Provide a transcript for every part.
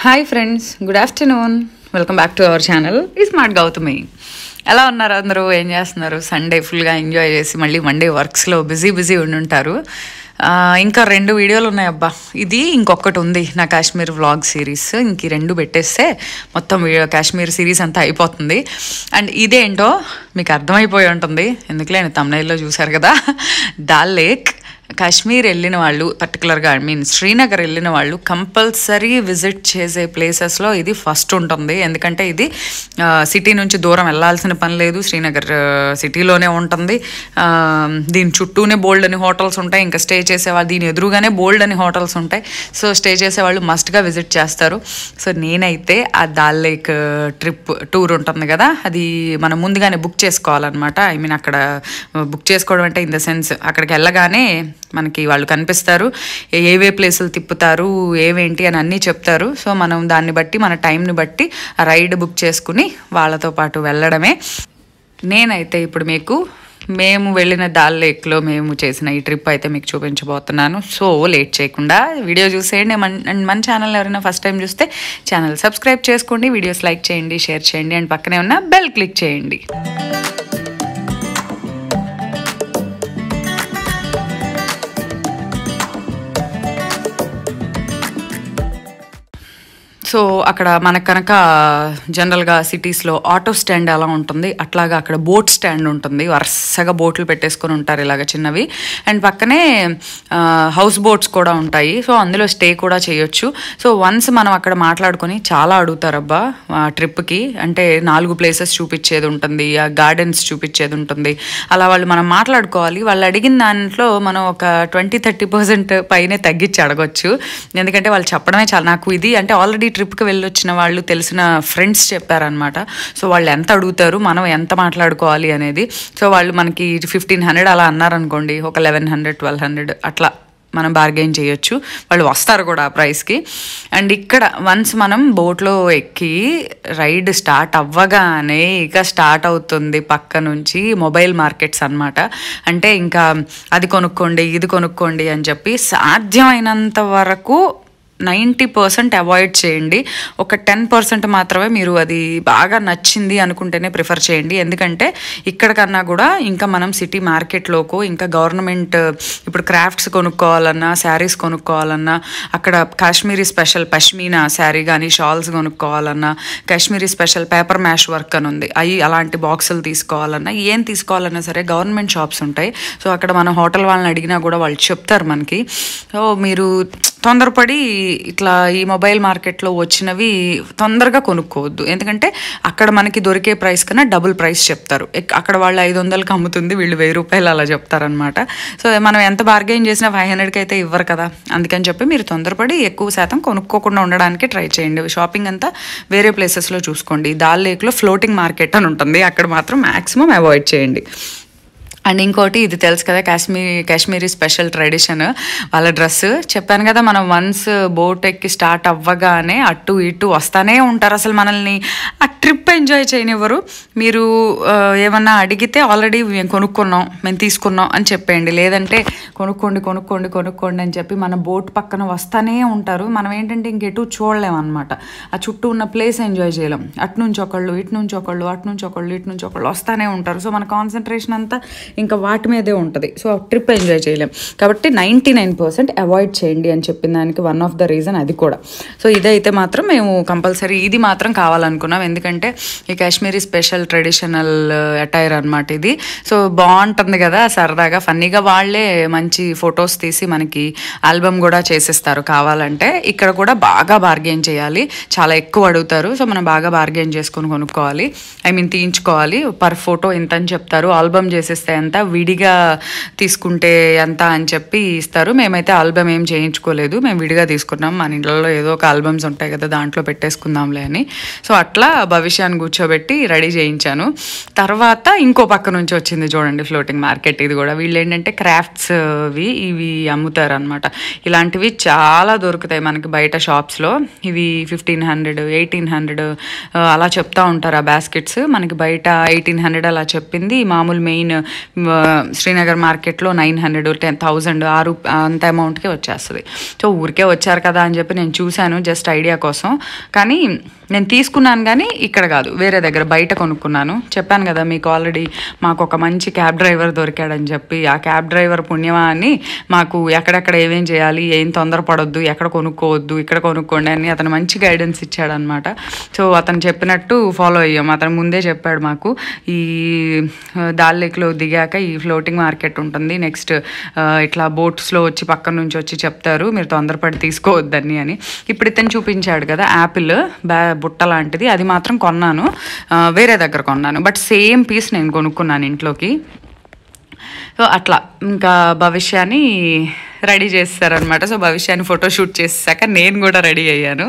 hi friends good afternoon welcome back to our channel ఈ smart Gautami ఎలా ఉన్నారు అందరూ ఏం చేస్తున్నారు సండే ఫుల్గా ఎంజాయ్ చేసి మళ్ళీ మండే వర్క్స్లో బిజీ బిజీ ఉండి ఉంటారు ఆ, ఇంకా రెండు వీడియోలు ఉన్నాయి అబ్బా ఇది ఇంకొకటి ఉంది నా కాశ్మీర్ వ్లాగ్ సిరీస్ ఇంక ఈ రెండు పెట్టేస్తే మొత్తం వీడియో కాశ్మీర్ సిరీస్ అంతా అయిపోతుంది అండ్ ఇదేంటో మీకు అర్థమైపోయి ఉంటుంది ఎందుకులే తమిళలో చూశారు కదా డాల్ లేక్ కాశ్మీర్ వెళ్ళిన వాళ్ళు పర్టికులర్గా ఐ మీన్ శ్రీనగర్ వెళ్ళిన వాళ్ళు కంపల్సరీ విజిట్ చేసే ప్లేసెస్లో ఇది ఫస్ట్ ఉంటుంది ఎందుకంటే ఇది సిటీ నుంచి దూరం వెళ్ళాల్సిన పని లేదు శ్రీనగర్ సిటీలోనే ఉంటుంది ఆ, దీని చుట్టూనే బోల్డ్ అని హోటల్స్ ఉంటాయి ఇంకా స్టే చేసేవాళ్ళు దీని ఎదురుగానే బోల్డ్ అని హోటల్స్ ఉంటాయి సో స్టే చేసేవాళ్ళు మస్ట్గా విజిట్ చేస్తారు సో నేనైతే ఆ దాల్ లేక్ ట్రిప్ టూర్ ఉంటుంది కదా అది మనం ముందుగానే బుక్ చేసుకోవాలన్నమాట ఐ మీన్ అక్కడ బుక్ చేసుకోవడం అంటే ఇన్ ద సెన్స్ అక్కడికి వెళ్ళగానే మనకి వాళ్ళు కనిపిస్తారు ఏ- ఏవే ప్లేసులు తిప్పుతారు ఏవేంటి అని అన్నీ చెప్తారు సో మనం దాన్ని బట్టి మన టైంని బట్టి ఆ రైడ్ బుక్ చేసుకుని వాళ్ళతో పాటు వెళ్ళడమే నేనైతే ఇప్పుడు మీకు మేము వెళ్ళిన దాల్ లేక్లో మేము చేసిన ఈ ట్రిప్ అయితే మీకు చూపించబోతున్నాను సో లేట్ చేయకుండా వీడియో చూసేయండి మన అండ్ మన ఛానల్ ఎవరైనా ఫస్ట్ టైం చూస్తే ఛానల్ సబ్స్క్రైబ్ చేసుకోండి వీడియోస్ లైక్ చేయండి షేర్ చేయండి అండ్ పక్కనే ఉన్న బెల్ క్లిక్ చేయండి సో అక్కడ మనకు కనుక జనరల్గా సిటీస్లో ఆటో స్టాండ్ ఎలా ఉంటుంది అట్లాగా అక్కడ బోట్ స్టాండ్ ఉంటుంది వరుసగా బోట్లు పెట్టేసుకొని ఉంటారు ఇలాగ చిన్నవి అండ్ పక్కనే ఆ, హౌస్ బోట్స్ కూడా ఉంటాయి సో అందులో స్టే కూడా చేయొచ్చు సో వన్స్ మనం అక్కడ మాట్లాడుకొని చాలా అడుగుతారబ్బా ఆ ట్రిప్కి అంటే నాలుగు ప్లేసెస్ చూపించేది ఉంటుంది ఆ గార్డెన్స్ చూపించేది ఉంటుంది అలా వాళ్ళు మనం మాట్లాడుకోవాలి వాళ్ళు అడిగిన దాంట్లో మనం ఒక ట్వంటీ థర్టీ పర్సెంట్ పైనే తగ్గించి అడగొచ్చు ఎందుకంటే వాళ్ళు చెప్పడమే చాలా నాకు ఇది అంటే ఆల్రెడీ ట్రిప్కి వెళ్ళొచ్చిన వాళ్ళు తెలిసిన ఫ్రెండ్స్ చెప్పారనమాట సో వాళ్ళు ఎంత అడుగుతారు మనం ఎంత మాట్లాడుకోవాలి అనేది సో వాళ్ళు మనకి ఫిఫ్టీన్ హండ్రెడ్ అలా అన్నారనుకోండి ఒక లెవెన్ హండ్రెడ్ ట్వెల్వ్ హండ్రెడ్ అట్లా మనం బార్గెయిన్ చేయొచ్చు వాళ్ళు వస్తారు కూడా ఆ ప్రైస్కి అండ్ ఇక్కడ వన్స్ మనం బోట్లో ఎక్కి రైడ్ స్టార్ట్ అవ్వగానే ఇక స్టార్ట్ అవుతుంది పక్క నుంచి మొబైల్ మార్కెట్స్ అన్నమాట అంటే ఇంకా అది కొనుక్కోండి ఇది కొనుక్కోండి అని చెప్పి సాధ్యమైనంత వరకు నైంటీ పర్సెంట్ అవాయిడ్ చేయండి ఒక టెన్ పర్సెంట్ మాత్రమే మీరు అది బాగా నచ్చింది అనుకుంటేనే ప్రిఫర్ చేయండి ఎందుకంటే ఇక్కడ కన్నా కూడా ఇంకా మనం సిటీ మార్కెట్లోకో ఇంకా గవర్నమెంట్ ఇప్పుడు క్రాఫ్ట్స్ కొనుక్కోవాలన్నా శారీస్ కొనుక్కోవాలన్నా అక్కడ కాశ్మీరీ స్పెషల్ పష్మీనా శారీ కానీ షాల్స్ కొనుక్కోవాలన్నా Kashmiri special paper mache work అని ఉంది అవి అలాంటి బాక్సులు తీసుకోవాలన్నా ఏం తీసుకోవాలన్నా సరే గవర్నమెంట్ షాప్స్ ఉంటాయి సో అక్కడ మనం హోటల్ వాళ్ళని అడిగినా కూడా వాళ్ళు చెప్తారు మనకి సో మీరు తొందరపడి ఇట్లా ఈ మొబైల్ మార్కెట్లో వచ్చినవి తొందరగా కొనుక్కోవద్దు ఎందుకంటే అక్కడ మనకి దొరికే ప్రైస్ కన్నా డబుల్ ప్రైస్ చెప్తారు ఎక్- అక్కడ వాళ్ళు ఐదు వందలకి అమ్ముతుంది వీళ్ళు వెయ్యి రూపాయలు అలా చెప్తారనమాట సో మనం ఎంత బార్గెయిన్ చేసినా ఫైవ్ హండ్రెడ్కి అయితే ఇవ్వరు కదా అందుకని చెప్పి మీరు తొందరపడి ఎక్కువ శాతం కొనుక్కోకుండా ఉండడానికి ట్రై చేయండి షాపింగ్ అంతా వేరే ప్లేసెస్లో చూసుకోండి దాల్ లేక్లో ఫ్లోటింగ్ మార్కెట్ అని ఉంటుంది అక్కడ మాత్రం మ్యాక్సిమం అవాయిడ్ చేయండి అండ్ ఇంకోటి ఇది తెలుసు కదా కాశ్మీరీ కాశ్మీరీ స్పెషల్ ట్రెడిషన్ వాళ్ళ డ్రెస్ చెప్పాను కదా మనం వన్స్ బోట్ ఎక్కి స్టార్ట్ అవ్వగానే అటు ఇటు వస్తానే ఉంటారు అసలు మనల్ని ఆ ట్రిప్ ఎంజాయ్ చేయనివ్వరు మీరు ఆ, ఏమన్నా అడిగితే ఆల్రెడీ మేము కొనుక్కున్నాం మేము తీసుకున్నాం అని చెప్పేయండి లేదంటే కొనుక్కోండి కొనుక్కోండి కొనుక్కోండి అని చెప్పి మన బోట్ పక్కన వస్తానే ఉంటారు మనం ఏంటంటే ఇంకెటు చూడలేం అనమాట ఆ చుట్టూ ఉన్న ప్లేస్ ఎంజాయ్ చేయలేం అటు నుంచి ఒకళ్ళు ఇటు నుంచి ఒకళ్ళు అటు నుంచి ఒకళ్ళు ఇటు నుంచి ఒకళ్ళు వస్తానే ఉంటారు సో మన కాన్సన్ట్రేషన్ అంతా ఇంకా వాటి మీదే ఉంటుంది సో ఆ ట్రిప్ ఎంజాయ్ చేయలేం కాబట్టి నైంటీ నైన్ పర్సెంట్ అవాయిడ్ చేయండి అని చెప్పిన దానికి వన్ ఆఫ్ ద రీజన్ అది కూడా సో ఇదైతే మాత్రం మేము కంపల్సరీ ఇది మాత్రం కావాలనుకున్నాం ఎందుకంటే ఈ కాశ్మీరీ స్పెషల్ ట్రెడిషనల్ అటైర్ అనమాట ఇది సో బాగుంటుంది కదా సరదాగా ఫన్నీగా వాళ్ళే మంచి ఫొటోస్ తీసి మనకి ఆల్బమ్ కూడా చేసిస్తారు కావాలంటే ఇక్కడ కూడా బాగా బార్గెయిన్ చేయాలి చాలా ఎక్కువ అడుగుతారు సో మనం బాగా బార్గెయిన్ చేసుకొని కొనుక్కోవాలి ఐ మీన్ తీయించుకోవాలి పర్ ఫోటో ఎంత అని చెప్తారు ఆల్బమ్ చేసేస్తే ఎంత విడిగా తీసుకుంటే ఎంత అని చెప్పి ఇస్తారు మేమైతే ఆల్బమ్ ఏం చేయించుకోలేదు మేము విడిగా తీసుకున్నాం మన ఇంట్లో ఏదో ఒక ఆల్బమ్స్ ఉంటాయి కదా దాంట్లో పెట్టేసుకుందాంలే అని సో అట్లా భవ్య భవిష్యాన్ని కూర్చోబెట్టి రెడీ చేయించాను తర్వాత ఇంకో పక్క నుంచి వచ్చింది చూడండి ఫ్లోటింగ్ మార్కెట్ ఇది కూడా వీళ్ళు ఏంటంటే క్రాఫ్ట్స్వి ఇవి అమ్ముతారు అనమాట ఇలాంటివి చాలా దొరుకుతాయి మనకి బయట షాప్స్లో ఇవి ఫిఫ్టీన్ హండ్రెడ్ ఎయిటీన్ హండ్రెడ్ అలా చెప్తా ఉంటారు ఆ బాస్కెట్స్ మనకి బయట ఎయిటీన్ హండ్రెడ్ అలా చెప్పింది మామూలు మెయిన్ శ్రీనగర్ మార్కెట్లో నైన్ హండ్రెడ్ టెన్ థౌజండ్ ఆరు అంత అమౌంట్కే వచ్చేస్తుంది సో ఊరికే వచ్చారు కదా అని చెప్పి నేను చూశాను జస్ట్ ఐడియా కోసం కానీ నేను తీసుకున్నాను కానీ ఇక్కడ కాదు వేరే దగ్గర బయట కొనుక్కున్నాను చెప్పాను కదా మీకు ఆల్రెడీ మాకు ఒక మంచి క్యాబ్ డ్రైవర్ దొరికాడని చెప్పి ఆ క్యాబ్ డ్రైవర్ పుణ్యమా అని మాకు ఎక్కడెక్కడ ఏమేం చేయాలి ఏం తొందరపడొద్దు ఎక్కడ కొనుక్కోవద్దు ఇక్కడ కొనుక్కోండి అని అతను మంచి గైడెన్స్ ఇచ్చాడనమాట సో అతను చెప్పినట్టు ఫాలో అయ్యాం అతను ముందే చెప్పాడు మాకు ఈ దాల్ లేక్లో దిగాక ఈ ఫ్లోటింగ్ మార్కెట్ ఉంటుంది నెక్స్ట్ ఇట్లా బోట్స్లో వచ్చి పక్కన నుంచి వచ్చి చెప్తారు మీరు తొందరపడి తీసుకోవద్దని అని ఇప్పుడు ఇతను చూపించాడు కదా యాపిల్ బ్యా బుట్ట లాంటిది అది మాత్రం కొన్నాను ఆ, వేరే దగ్గర కొన్నాను బట్ సేమ్ పీస్ నేను కొనుక్కున్నాను ఇంట్లోకి సో అట్లా ఇంకా భవిష్యాన్ని రెడీ చేస్తారనమాట సో భవిష్యాన్ని ఫోటోషూట్ చేసాక నేను కూడా రెడీ అయ్యాను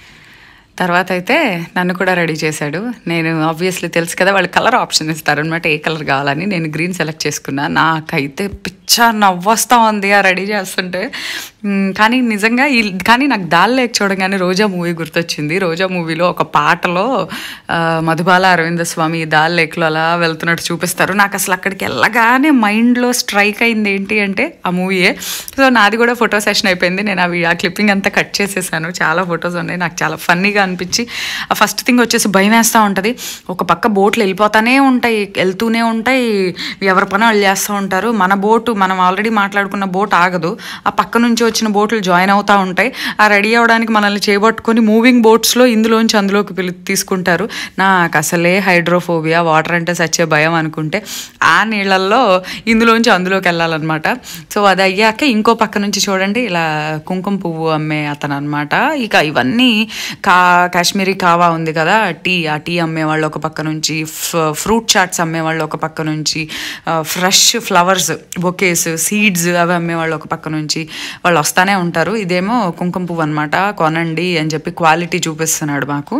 తర్వాత అయితే నన్ను కూడా రెడీ చేశాడు నేను ఆబ్వియస్లీ తెలుసు కదా వాళ్ళు కలర్ ఆప్షన్ ఇస్తారు అనమాట ఏ కలర్ కావాలని నేను గ్రీన్ సెలెక్ట్ చేసుకున్నా నాకైతే పిచ్చ నవ్వొస్తా ఉంది ఆ రెడీ చేస్తుంటే మ్, కానీ నిజంగా ఈ కానీ నాకు దాల్ లేక్ చూడగానే రోజా మూవీ గుర్తొచ్చింది రోజా మూవీలో ఒక పాటలో ఆ, మధుబాల అరవింద స్వామి దాల్ లేక్లో అలా వెళ్తున్నట్టు చూపిస్తారు నాకు అసలు అక్కడికి వెళ్ళగానే మైండ్లో స్ట్రైక్ అయింది ఏంటి అంటే ఆ మూవీయే సో నాది కూడా ఫోటో సెషన్ అయిపోయింది నేను అవి ఆ క్లిప్పింగ్ అంతా కట్ చేసేసాను చాలా ఫొటోస్ ఉన్నాయి నాకు చాలా ఫన్నీగా అనిపించి ఆ ఫస్ట్ థింగ్ వచ్చేసి భయం వేస్తూ ఉంటుంది ఒక పక్క బోట్లు వెళ్ళిపోతానే ఉంటాయి వెళ్తూనే ఉంటాయి ఎవరి పని వాళ్ళు చేస్తూ ఉంటారు మన బోటు మనం ఆల్రెడీ మాట్లాడుకున్న బోట్ ఆగదు ఆ పక్క నుంచి వచ్చిన బోట్లు జాయిన్ అవుతూ ఉంటాయి ఆ రెడీ అవ్వడానికి మనల్ని చేపట్టుకొని మూవింగ్ బోట్స్లో ఇందులోంచి అందులోకి పిలు తీసుకుంటారు నాకు అసలే హైడ్రోఫోబియా వాటర్ అంటే సచ్చే భయం అనుకుంటే ఆ నీళ్ళల్లో ఇందులోంచి అందులోకి వెళ్ళాలన్నమాట సో అది అయ్యాక ఇంకో పక్క నుంచి చూడండి ఇలా కుంకుమ పువ్వు అమ్మే అతను అనమాట ఇక ఇవన్నీ కా కాశ్మీరీ కావా ఉంది కదా టీ ఆ టీ అమ్మేవాళ్ళు ఒక పక్క నుంచి ఫ- ఫ్రూట్ చాట్స్ అమ్మేవాళ్ళు ఒక పక్క నుంచి ఆ, ఫ్రెష్ ఫ్లవర్స్ బొకేస్ సీడ్స్ అవి అమ్మేవాళ్ళు ఒక పక్క నుంచి వాళ్ళు వస్తానే ఉంటారు ఇదేమో కుంకుమ పువ్వు అనమాట కొనండి అని చెప్పి క్వాలిటీ చూపిస్తున్నాడు మాకు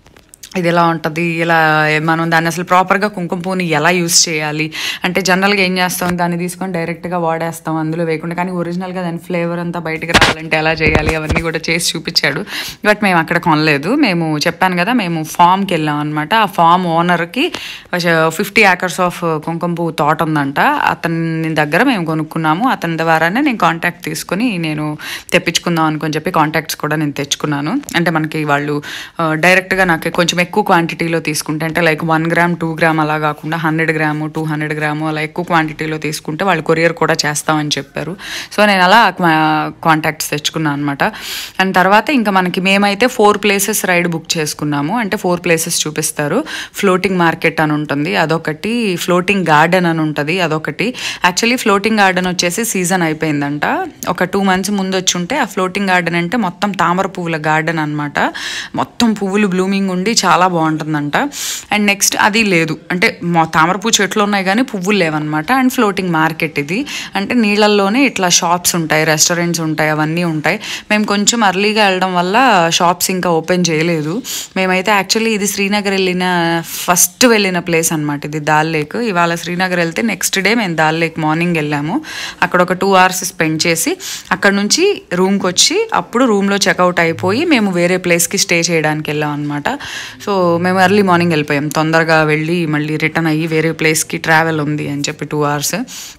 ఇది ఎలా ఉంటుంది ఇలా మనం దాన్ని అసలు ప్రాపర్గా కుంకుమ పువ్వుని ఎలా యూస్ చేయాలి అంటే జనరల్గా ఏం చేస్తాం దాన్ని తీసుకొని డైరెక్ట్గా వాడేస్తాం అందులో వేయకుండా కానీ ఒరిజినల్గా దాని ఫ్లేవర్ అంతా బయటకు రావాలంటే ఎలా చేయాలి అవన్నీ కూడా చేసి చూపించాడు బట్ మేము అక్కడ కొనలేదు మేము చెప్పాను కదా మేము ఫామ్కి వెళ్ళాం అనమాట ఆ ఫామ్ ఓనర్కి ఫిఫ్టీ ఏకర్స్ ఆఫ్ కుంకుమ పువ్వు తోట ఉందంట అతని దగ్గర మేము కొనుక్కున్నాము అతని ద్వారానే నేను కాంటాక్ట్ తీసుకొని నేను తెప్పించుకుందాం అనుకొని చెప్పి కాంటాక్ట్స్ కూడా నేను తెచ్చుకున్నాను అంటే మనకి వాళ్ళు ఆ, డైరెక్ట్గా నాకు కొంచెం ఎక్కువ క్వాంటిటీలో తీసుకుంటే అంటే like one gram two gram అలా కాకుండా hundred gram two hundred gram అలా ఎక్కువ క్వాంటిటీలో తీసుకుంటే వాళ్ళు కొరియర్ కూడా చేస్తామని చెప్పారు సో నేను అలా కాంటాక్ట్స్ తెచ్చుకున్నాను అనమాట అండ్ తర్వాత ఇంకా మనకి మేమైతే ఫోర్ ప్లేసెస్ రైడ్ బుక్ చేసుకున్నాము అంటే ఫోర్ ప్లేసెస్ చూపిస్తారు ఫ్లోటింగ్ మార్కెట్ అని ఉంటుంది అదొకటి ఫ్లోటింగ్ గార్డెన్ అని ఉంటుంది అదొకటి యాక్చువల్లీ ఫ్లోటింగ్ గార్డెన్ వచ్చేసి సీజన్ అయిపోయిందంట ఒక టూ మంత్స్ ముందు వచ్చి ఉంటే ఆ ఫ్లోటింగ్ గార్డెన్ అంటే మొత్తం తామర పువ్వుల గార్డెన్ అనమాట మొత్తం పువ్వులు బ్లూమింగ్ ఉండి చాలా బాగుంటుందంట అండ్ నెక్స్ట్ అది లేదు అంటే మా తామర పువ్వు చెట్లు ఉన్నాయి కానీ పువ్వులు లేవన్నమాట అండ్ ఫ్లోటింగ్ మార్కెట్ ఇది అంటే నీళ్ళల్లోనే ఇట్లా షాప్స్ ఉంటాయి రెస్టారెంట్స్ ఉంటాయి అవన్నీ ఉంటాయి మేము కొంచెం అర్లీగా వెళ్ళడం వల్ల షాప్స్ ఇంకా ఓపెన్ చేయలేదు మేమైతే యాక్చువల్లీ ఇది శ్రీనగర్ వెళ్ళిన ఫస్ట్ వెళ్ళిన ప్లేస్ అనమాట ఇది దాల్ లేక్ ఇవాళ శ్రీనగర్ వెళ్తే నెక్స్ట్ డే మేము దాల్ లేక్ మార్నింగ్ వెళ్ళాము అక్కడ ఒక టూ అవర్స్ స్పెండ్ చేసి అక్కడ నుంచి రూమ్కి వచ్చి అప్పుడు రూమ్లో చెక్అవుట్ అయిపోయి మేము వేరే ప్లేస్కి స్టే చేయడానికి వెళ్ళాం అనమాట సో మేము ఎర్లీ మార్నింగ్ వెళ్ళిపోయాం తొందరగా వెళ్ళి మళ్ళీ రిటర్న్ అయ్యి వేరే ప్లేస్కి ట్రావెల్ ఉంది అని చెప్పి టూ అవర్స్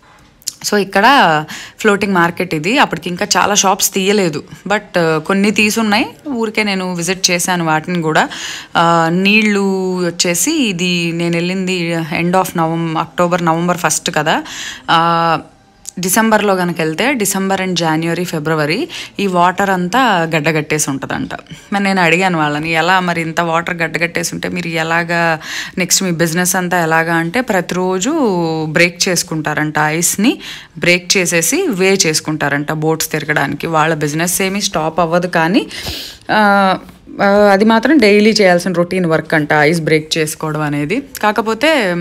సో ఇక్కడ ఫ్లోటింగ్ మార్కెట్ ఇది అప్పటికి ఇంకా చాలా షాప్స్ తీయలేదు బట్ కొన్ని తీసున్నాయి ఊరికే నేను విజిట్ చేశాను వాటిని కూడా ఆ, నీళ్ళు వచ్చేసి ఇది నేను వెళ్ళింది end of November October November first కదా ఆ, డిసెంబర్లో కనుక వెళ్తే డిసెంబర్ అండ్ జనవరి ఫిబ్రవరి ఈ వాటర్ అంతా గడ్డగట్టేసి ఉంటుందంట మరి నేను అడిగాను వాళ్ళని ఎలా మరి ఇంత వాటర్ గడ్డగట్టేసి ఉంటే మీరు ఎలాగా నెక్స్ట్ మీ బిజినెస్ అంతా ఎలాగా అంటే ప్రతిరోజు బ్రేక్ చేసుకుంటారంట ఐస్ని బ్రేక్ చేసేసి వే చేసుకుంటారంట బోట్స్ తిరగడానికి వాళ్ళ బిజినెస్ ఏమీ స్టాప్ అవ్వదు కానీ ఆ, ఆ, అది మాత్రం డైలీ చేయాల్సిన రొటీన్ వర్క్ అంట ఐస్ బ్రేక్ చేసుకోవడం అనేది కాకపోతే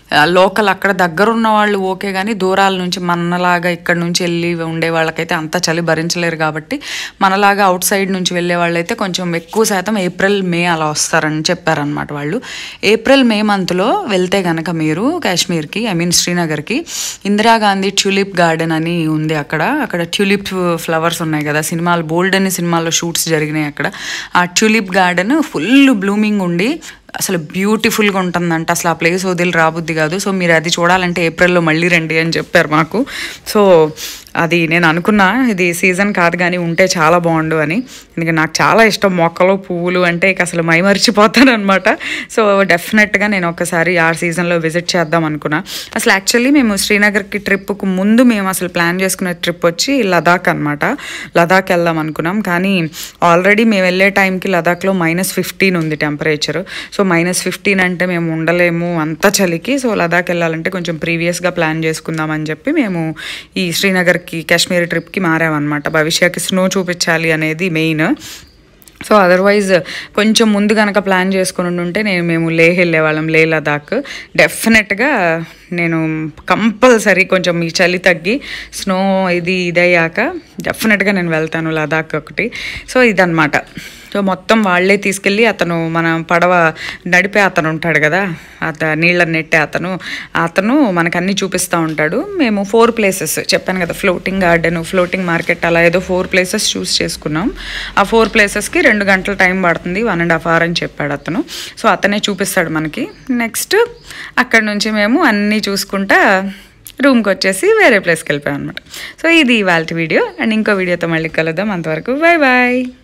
లోకల్ అక్కడ దగ్గర ఉన్న వాళ్ళు ఓకే కానీ దూరాల నుంచి మనలాగా ఇక్కడ నుంచి వెళ్ళి ఉండే వాళ్ళకైతే అంత చలి భరించలేరు కాబట్టి మనలాగా అవుట్ సైడ్ నుంచి వెళ్ళే వాళ్ళైతే కొంచెం ఎక్కువ శాతం ఏప్రిల్ మే అలా వస్తారని చెప్పారనమాట వాళ్ళు ఏప్రిల్ మే మంత్లో వెళ్తే గనక మీరు కాశ్మీర్కి I mean శ్రీనగర్కి Indira Gandhi tulip garden అని ఉంది అక్కడ అక్కడ ట్యూలిప్ ఫ్లవర్స్ ఉన్నాయి కదా సినిమాలు బోల్డ్ అని సినిమాల్లో షూట్స్ జరిగినాయి అక్కడ ఆ ట్యూలిప్ గార్డెన్ ఫుల్ బ్లూమింగ్ ఉండి అసలు బ్యూటిఫుల్గా ఉంటుందంట అసలు ఆ ప్లేస్ వదిలి రాబుద్ది కాదు సో మీరు అది చూడాలంటే ఏప్రిల్లో మళ్ళీ రండి అని చెప్పారు మాకు సో అది నేను అనుకున్నా ఇది సీజన్ కాదు కానీ ఉంటే చాలా బాగుండు అని ఎందుకంటే నాకు చాలా ఇష్టం మొక్కలు పువ్వులు అంటే ఇక అసలు మైమరిచిపోతాను అనమాట సో డెఫినెట్గా నేను ఒకసారి ఆ సీజన్లో విజిట్ చేద్దాం అనుకున్నా అసలు యాక్చువల్లీ మేము శ్రీనగర్కి ట్రిప్కు ముందు మేము అసలు ప్లాన్ చేసుకునే ట్రిప్ వచ్చి లదాఖ్ అనమాట లదాఖ్ వెళ్దాం అనుకున్నాం కానీ ఆల్రెడీ మేము వెళ్ళే టైంకి లదాఖ్లో మైనస్ ఫిఫ్టీన్ ఉంది టెంపరేచర్ సో మైనస్ ఫిఫ్టీన్ అంటే మేము ఉండలేము అంత చలికి సో లదాఖ్ వెళ్ళాలంటే కొంచెం ప్రీవియస్గా ప్లాన్ చేసుకుందాం అని చెప్పి మేము ఈ శ్రీనగర్కి కాశ్మీర్ ట్రిప్కి మారామన్నమాట భవిష్యత్కి స్నో చూపించాలి అనేది మెయిన్ సో అదర్వైజ్ కొంచెం ముందు కనుక ప్లాన్ చేసుకుని ఉంటే నేను మేము లే వెళ్ళేవాళ్ళం లే లదాఖ్ డెఫినెట్గా నేను కంపల్సరీ కొంచెం ఈ చలి తగ్గి స్నో ఇది ఇదయ్యాక డెఫినెట్గా నేను వెళ్తాను లదాఖ్ ఒకటి సో ఇదనమాట సో మొత్తం వాళ్ళే తీసుకెళ్ళి అతను మన పడవ నడిపే అతను ఉంటాడు కదా అత నీళ్ళ నెట్టే అతను అతను మనకు అన్నీ చూపిస్తూ ఉంటాడు మేము ఫోర్ ప్లేసెస్ చెప్పాను కదా ఫ్లోటింగ్ గార్డెన్ ఫ్లోటింగ్ మార్కెట్ అలా ఏదో ఫోర్ ప్లేసెస్ చూస్ చేసుకున్నాం ఆ ఫోర్ ప్లేసెస్కి రెండు గంటల టైం పడుతుంది వన్ అండ్ హాఫ్ అవర్ అని చెప్పాడు అతను సో అతనే చూపిస్తాడు మనకి నెక్స్ట్ అక్కడ నుంచి మేము అన్నీ చూసుకుంటా రూమ్కి వచ్చేసి వేరే ప్లేస్కి వెళ్ళిపోయాం అనమాట సో ఇది ఇవాళ వీడియో అండ్ ఇంకో వీడియోతో మళ్ళీ కలుద్దాం అంతవరకు బాయ్ బాయ్